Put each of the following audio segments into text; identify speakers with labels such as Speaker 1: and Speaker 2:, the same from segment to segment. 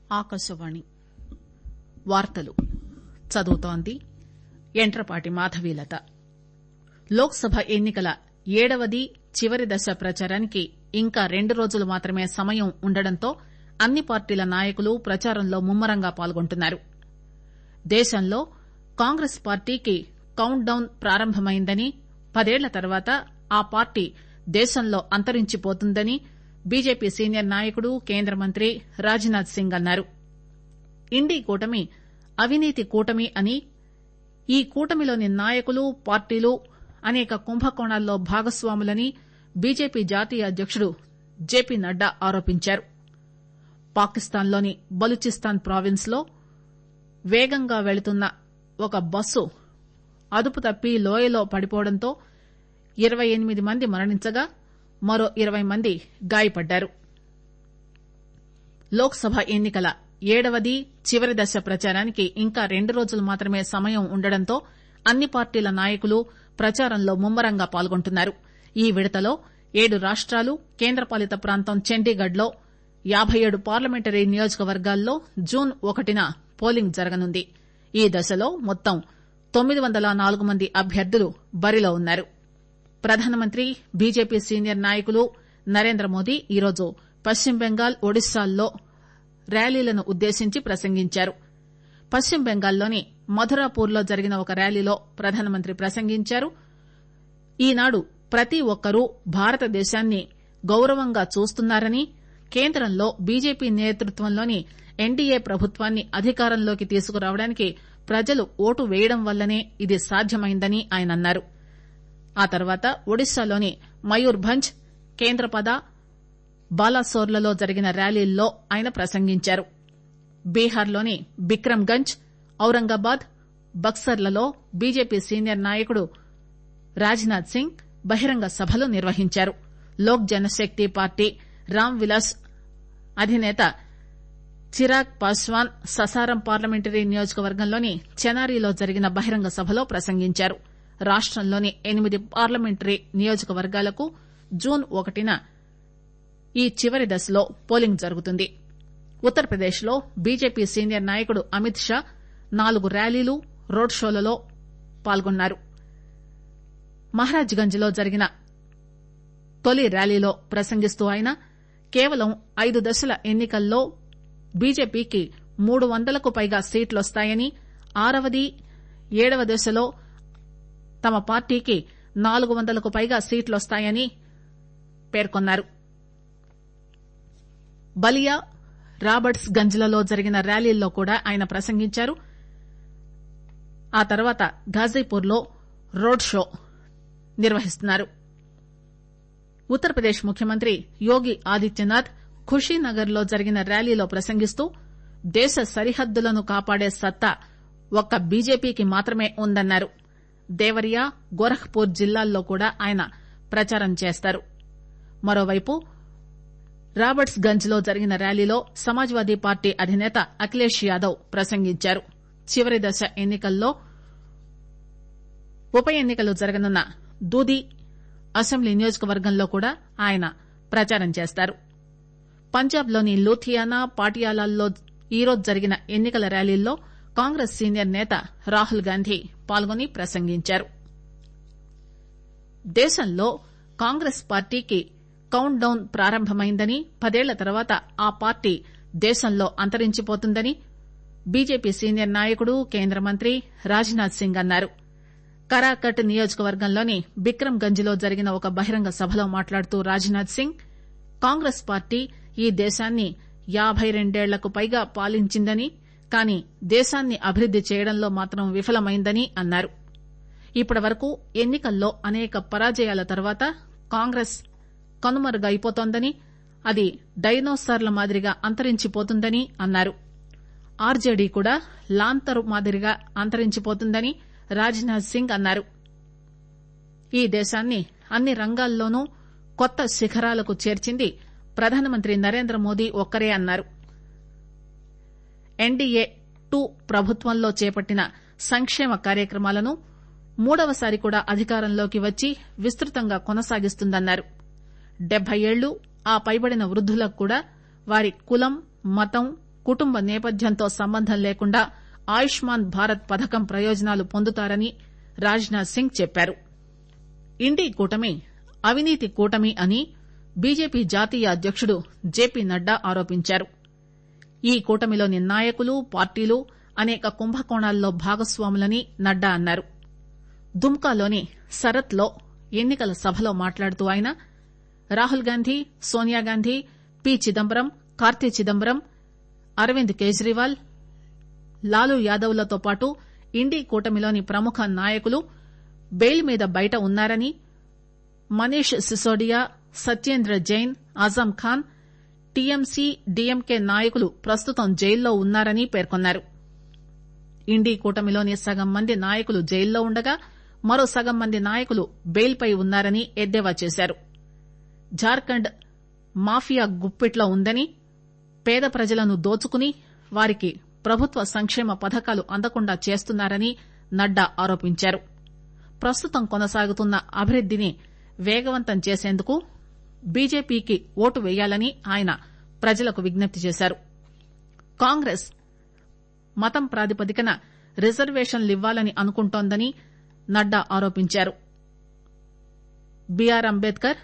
Speaker 1: ఆకాశవాణి వార్తలు చదువుతోంది యంట్రపాటి మాధవీలత లోక్ సభ ఎన్ని కల ఏడవది చివరి దశ ప్రచారానికి ఇంకా రెండు రోజులు మాత్రమే సమయం ఉండడంతో అన్ని పార్టీల నాయకులు ప్రచారంలో ముమ్మరంగా పాల్గొంటున్నారు దేశంలో కాంగ్రెస్ పార్టీకి కౌంట్ డౌన్ ప్రారంభమైందని పదేళ్ల తర్వాత ఆ పార్టీ దేశంలో అంతరించిపోతుందని బీజేపీ సీనియర్ నాయకుడు కేంద్ర మంత్రి రాజ్ నాథ్ సింగ్ అన్నారు ఇండీ కూటమి అవినీతి కూటమి అని ఈ కూటమిలోని నాయకులు పార్టీలు అనేక కుంభకోణాల్లో భాగస్వాములని బీజేపీ జాతీయ అధ్యకుడు జేపీ నడ్డా ఆరోపించారు పాకిస్తాన్ లోని బలూచిస్తాన్ ప్రావిన్స్ లో వేగంగా వెళుతున్న ఒక బస్సు అదుపు తప్పి లోయలో పడిపోవడంతో ఇరవై ఎనిమిది మంది మరణించగా మరో ఇరవై మంది గాయపడ్డారు లోక్ సభ ఎన్ని కల ఏడవది చివరి దశ ప్రచారానికి ఇంకా రెండు రోజులు మాత్రమే సమయం ఉండడంతో అన్ని పార్టీల నాయకులు ప్రచారంలో ముమ్మరంగా పాల్గొంటున్నారు ఈ విడతలో ఏడు రాష్టాలు కేంద్రపాలిత ప్రాంతం చండీగఢ్ లో యాబై ఏడు పార్లమెంటరీ నియోజకవర్గాల్లో జూన్ ఒకటిన పోలింగ్ జరగనుంది ఈ దశలో మొత్తం తొమ్మిది వందల నాలుగు మంది అభ్యర్థులు బరిలో ఉన్నారు ప్రధానమంత్రి బీజేపీ సీనియర్ నాయకులు నరేంద్రమోదీ ఈరోజు పశ్చిమ బెంగాల్ ఒడిశాల్లో ర్యాలీలను ఉద్దేశించి ప్రసంగించారు పశ్చిమ బెంగాల్లోని మధురాపూర్ లో జరిగిన ఒక ర్యాలీలో ప్రధానమంత్రి ప్రసంగించారు ఈనాడు ప్రతి ఒక్కరూ భారతదేశాన్ని గౌరవంగా చూస్తున్నారని కేంద్రంలో బీజేపీ నేతృత్వంలోని ఎన్డీఏ ప్రభుత్వాన్ని అధికారంలోకి తీసుకురావడానికి ప్రజలు ఓటు వేయడం వల్లనే ఇది సాధ్యమైందని ఆయన అన్నారు ఆ తర్వాత ఒడిశాలోని మయూర్భంజ్ కేంద్రపద బాలాసోర్లలో జరిగిన ర్యాలీల్లో ఆయన ప్రసంగించారు బీహార్లోని బిక్రమ్ గంజ్ ఔరంగాబాద్ బక్సర్లలో బీజేపీ సీనియర్ నాయకుడు రాజ్నాథ్ సింగ్ బహిరంగ సభలు నిర్వహించారు లోక్ జనశక్తి పార్టీ రామ్ విలాస్ అధినేత చిరాగ్ పాస్వాన్ ససారం పార్లమెంటరీ నియోజకవర్గంలోని చెనారిలో జరిగిన బహిరంగ సభలో ప్రసంగించారు రాష్టంలోని ఎనిమిది పార్లమెంటరీ నియోజకవర్గాలకు జూన్ ఒకటిన ఈ చివరి దశలో పోలింగ్ జరుగుతుంది ఉత్తరప్రదేశ్ లో బీజేపీ సీనియర్ నాయకుడు అమిత్ షా నాలుగు ర్యాలీలు రోడ్ షోలలో పాల్గొన్నారు మహారాజ్ గంజ్ లో జరిగిన తొలి ర్యాలీలో ప్రసంగిస్తూ ఆయన కేవలం ఐదు దశల ఎన్ని కల్లో బీజేపీకి మూడు వందలకు పైగా సీట్లొస్తాయని ఆరవది ఏడవ దశలో తమ పార్టీకి నాలుగు వందలకు పైగా సీట్లొస్తాయని పేర్కొన్నారు బలియా రాబర్ట్స్ గంజ్ లలో జరిగిన ర్యాలీల్లో కూడా ఆయన ప్రసంగించారు ఆ తర్వాత ఘాజీపూర్ లో రోడ్ షో నిర్వహిస్తున్నారు ఉత్తరప్రదేశ్ ముఖ్యమంత్రి యోగి ఆదిత్యనాథ్ ఖుషీనగర్ లో జరిగిన ర్యాలీలో ప్రసంగిస్తూ దేశ సరిహద్దులను కాపాడే సత్తా ఒక్క బీజేపీకి మాత్రమే ఉందన్నారు దేవరియా గోరఖ్పూర్ జిల్లాల్లో కూడా ఆయన ప్రచారం చేస్తారు మరోవైపు రాబర్ట్స్ గంజ్ లో జరిగిన ర్యాలీలో సమాజ్వాదీ పార్టీ అధినేత అఖిలేష్ యాదవ్ ప్రసంగించారు చివరి దశ ఎన్ని కల్లో ఉప ఎన్ని కలు జరగనున్న దూది అసెంబ్లీ నియోజకవర్గంలో కూడా ఆయన ప్రచారం చేస్తారు పంజాబ్ లోని లూథియానా పాటియాలాల్లో ఈరోజు జరిగిన ఎన్ని కల ర్యాలీల్లో కాంగ్రెస్ సీనియర్ నేత రాహుల్ గాంధీ పాల్గొని ప్రసంగించారు దేశంలో కాంగ్రెస్ పార్టీకి కౌంట్ డౌన్ ప్రారంభమైందని పదేళ్ల తర్వాత ఆ పార్టీ దేశంలో అంతరించిపోతుందని బీజేపీ సీనియర్ నాయకుడు కేంద్ర మంత్రి రాజ్నాథ్ సింగ్ అన్నారు కరాకట్ నియోజకవర్గంలోని బిక్రమ్ గంజ్ లో జరిగిన ఒక బహిరంగ సభలో మాట్లాడుతూ రాజ్నాథ్ సింగ్ కాంగ్రెస్ పార్టీ ఈ దేశాన్ని యాబై రెండేళ్లకు పైగా పాలించిందని కానీ దేశాన్ని అభివృద్ది చేయడంలో మాత్రం విఫలమైందని అన్నారు ఇప్పటి వరకు ఎన్ని కల్లో అనేక పరాజయాల తర్వాత కాంగ్రెస్ కనుమరుగైపోతోందని అది డైనోసార్ల మాదిరిగా అంతరించిపోతుందని అన్నారు ఆర్జేడీ కూడా లాంతరు మాదిరిగా అంతరించిపోతుందని రాజ్నాథ్ సింగ్ అన్నారు ఈ దేశాన్ని అన్ని రంగాల్లోనూ కొత్త శిఖరాలకు చేర్చింది ప్రధానమంత్రి నరేంద్ర మోదీ ఒక్కరే అన్నారు ఎన్డీఏ టూ ప్రభుత్వంలో చేపట్టిన సంక్షేమ కార్యక్రమాలను మూడవసారి కూడా అధికారంలోకి వచ్చి విస్తృతంగా కొనసాగిస్తుందన్నారు డెబ్బై ఏళ్లు ఆ పైబడిన వృద్దులకు కూడా వారి కులం మతం కుటుంబ నేపథ్యంతో సంబంధం లేకుండా ఆయుష్మాన్ భారత్ పథకం ప్రయోజనాలు పొందుతారని రాజ్ నాథ్ సింగ్ చెప్పారు ఇండీ కూటమి అవినీతి కూటమి అని బీజేపీ జాతీయ అధ్యకుడు జేపీ నడ్డా ఆరోపించారు ఈ కూటమిలోని నాయకులు పార్టీలు అనేక కుంభకోణాల్లో భాగస్వాములని నడ్డా అన్నారు దుమ్కాలోని సరత్ లో ఎన్నికల సభలో మాట్లాడుతూ ఆయన రాహుల్ గాంధీ సోనియాగాంధీ పి చిదంబరం కార్తీ చిదంబరం అరవింద్ కేజ్రీవాల్ లాలూ యాదవ్ లతో పాటు ఇండీ కూటమిలోని ప్రముఖ నాయకులు బెయిల్ మీద బయట ఉన్నారని మనీష్ సిసోడియా సత్యేంద్ర జైన్ ఆజం ఖాన్ టీఎంసీ డీఎంకే నాయకులు ప్రస్తుతం జైల్లో ఉన్నారని పేర్కొన్నారు ఇండీ కూటమిలోని సగం మంది నాయకులు జైల్లో ఉండగా మరో సగం మంది నాయకులు బెయిల్ పై ఉన్నారని ఎద్దేవా చేశారు జార్ఖండ్ మాఫియా గుప్పిట్లో ఉందని పేద ప్రజలను దోచుకుని వారికి ప్రభుత్వ సంక్షేమ పథకాలు అందకుండా చేస్తున్నారని నడ్డా ఆరోపించారు ప్రస్తుతం కొనసాగుతున్న అభివృద్దిని వేగవంతం చేసేందుకు బీజేపీకి ఓటు వేయాలని ఆయన ప్రజలకు విజ్ఞప్తి చేశారు కాంగ్రెస్ మతం ప్రాతిపదికన రిజర్వేషన్లివ్వాలని అనుకుంటోందని నడ్డా ఆరోపించారు బీఆర్ అంబేద్కర్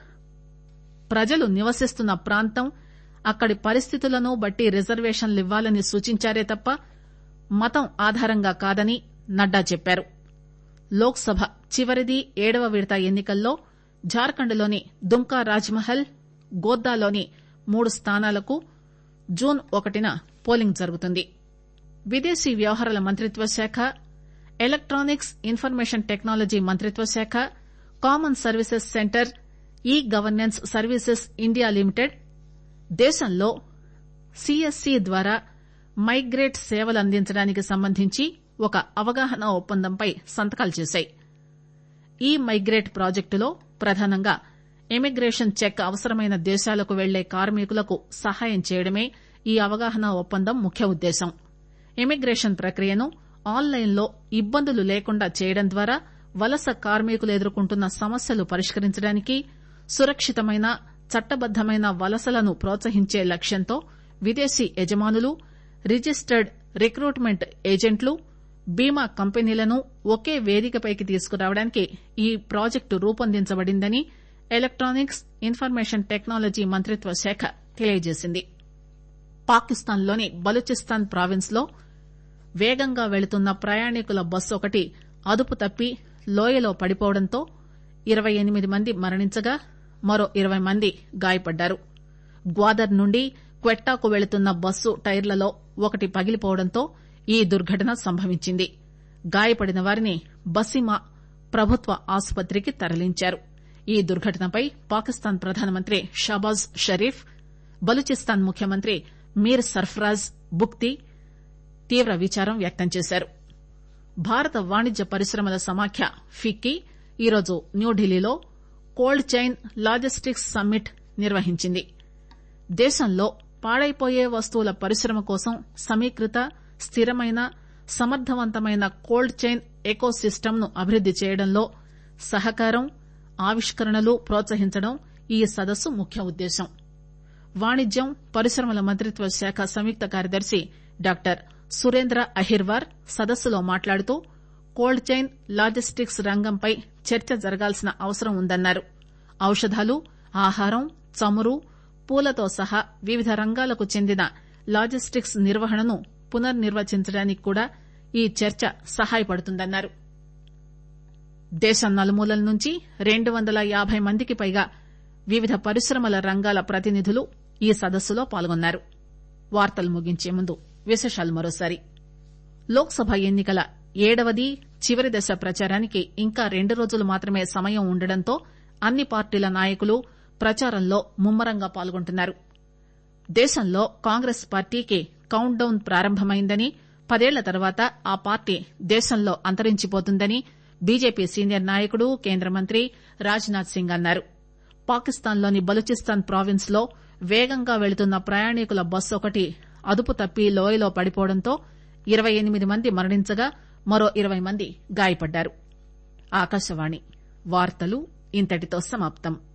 Speaker 1: ప్రజలు నివసిస్తున్న ప్రాంతం అక్కడి పరిస్థితులను బట్టి రిజర్వేషన్లివ్వాలని సూచించారే తప్ప మతం ఆధారంగా కాదని నడ్డా చెప్పారు లోక్ సభ చివరిది ఏడవ విడత ఎన్నికల్లో జార్ఖండ్లోని దుమ్కా రాజ్మహల్ గోద్దాలోని మూడు స్థానాలకు జూన్ ఒకటిన పోలింగ్ జరుగుతుంది విదేశీ వ్యవహారాల మంత్రిత్వ శాఖ ఎలక్టానిక్స్ ఇన్ఫర్మేషన్ టెక్నాలజీ మంత్రిత్వ శాఖ common services centre E governance services India limited దేశంలో సిఎస్సి ద్వారా మైగ్రేట్ సేవలు అందించడానికి సంబంధించి ఒక అవగాహన ఒప్పందంపై సంతకాలు చేశాయి ఈ మైగ్రేట్ ప్రాజెక్టులో ప్రధానంగా ఇమిగ్రేషన్ చెక్ అవసరమైన దేశాలకు వెళ్లే కార్మికులకు సహాయం చేయడమే ఈ అవగాహన ఒప్పందం ముఖ్య ఉద్దేశం ఇమిగ్రేషన్ ప్రక్రియను ఆన్లైన్ లో ఇబ్బందులు లేకుండా చేయడం ద్వారా వలస కార్మికులు ఎదుర్కొంటున్న సమస్యలు పరిష్కరించడానికి సురక్షితమైన చట్టబద్దమైన వలసలను ప్రోత్సహించే లక్ష్యంతో విదేశీ యజమానులు రిజిస్టర్డ్ రిక్రూట్మెంట్ ఏజెంట్లు బీమా కంపెనీలను ఒకే వేదికపైకి తీసుకురావడానికి ఈ ప్రాజెక్టు రూపొందించబడిందని ఎలక్టానిక్స్ ఇన్ఫర్మేషన్ టెక్నాలజీ మంత్రిత్వ శాఖ తెలియజేసింది పాకిస్తాన్ లోని బలూచిస్తాన్ ప్రావిన్స్ లో వేగంగా వెళుతున్న ప్రయాణికుల బస్సు ఒకటి అదుపు తప్పి లోయలో పడిపోవడంతో ఇరవై ఎనిమిది మంది మరణించగా మరో ఇరవై మంది గాయపడ్డారు గ్వాదర్ నుండి క్వెట్టాకు వెళుతున్న బస్సు టైర్లలో ఒకటి పగిలిపోవడంతో ఈ దుర్ఘటన సంభవించింది గాయపడిన వారిని బసిమా ప్రభుత్వ ఆసుపత్రికి తరలించారు ఈ దుర్ఘటనపై పాకిస్తాన్ ప్రధానమంత్రి షాబాజ్ షరీఫ్ బలూచిస్తాన్ ముఖ్యమంత్రి మీర్ సర్ఫరాజ్ బుక్తి తీవ్ర విచారం వ్యక్తం చేశారు భారత వాణిజ్య పరిశ్రమల సమాఖ్య ఫిక్కీ ఈరోజు న్యూఢిల్లీలో కోల్డ్ చైన్ లాజిస్టిక్స్ సమ్మిట్ నిర్వహించింది దేశంలో పాడైపోయే వస్తువుల పరిశ్రమ కోసం సమీకృత స్థిరమైన సమర్థవంతమైన కోల్డ్ చైన్ ఎకో సిస్టమ్ ను అభివృద్ది చేయడంలో సహకారం ఆవిష్కరణలు ప్రోత్సహించడం ఈ సదస్సు ముఖ్య ఉద్దేశం వాణిజ్యం పరిశ్రమల మంత్రిత్వ శాఖ సంయుక్త కార్యదర్శి డాక్టర్ సురేంద్ర అహిర్వార్ సదస్సులో మాట్లాడుతూ కోల్డ్ చైన్ లాజిస్టిక్స్ రంగంపై చర్చ జరగాల్సిన అవసరం ఉందన్నారు ఔషధాలు ఆహారం చమురు పూలతో సహా వివిధ రంగాలకు చెందిన లాజిస్టిక్స్ నిర్వహణను పునర్నిర్వచించడానికి కూడా ఈ చర్చ సహాయపడుతుందన్నారు దేశం నలుమూలల నుంచి రెండు వందల యాబై మందికి పైగా వివిధ పరిశ్రమల రంగాల ప్రతినిధులు ఈ సదస్సులో పాల్గొన్నారు వార్తలు ముగించే ముందు విశేషాలు మరోసారి లోక్ సభ ఎన్నికల ఏడవది చివరి దశ ప్రచారానికి ఇంకా రెండు రోజులు మాత్రమే సమయం ఉండడంతో అన్ని పార్టీల నాయకులు ప్రచారంలో ముమ్మరంగా పాల్గొంటున్నారు దేశంలో కాంగ్రెస్ పార్టీకి కౌంట్ డౌన్ ప్రారంభమైందని పదేళ్ల తర్వాత ఆ పార్టీ దేశంలో అంతరించిపోతుందని బీజేపీ సీనియర్ నాయకుడు కేంద్ర మంత్రి రాజ్ నాథ్ సింగ్ అన్నారు పాకిస్తాన్ లోని బలూచిస్తాన్ ప్రావిన్స్ లో వేగంగా వెళుతున్న ప్రయాణికుల బస్సు ఒకటి అదుపు తప్పి లోయలో పడిపోవడంతో ఇరవై ఎనిమిది మంది మరణించగా మరో ఇరవై మంది గాయపడ్డారు ఆకాశవాణి వార్తలు ఇంతటితో సమాప్తం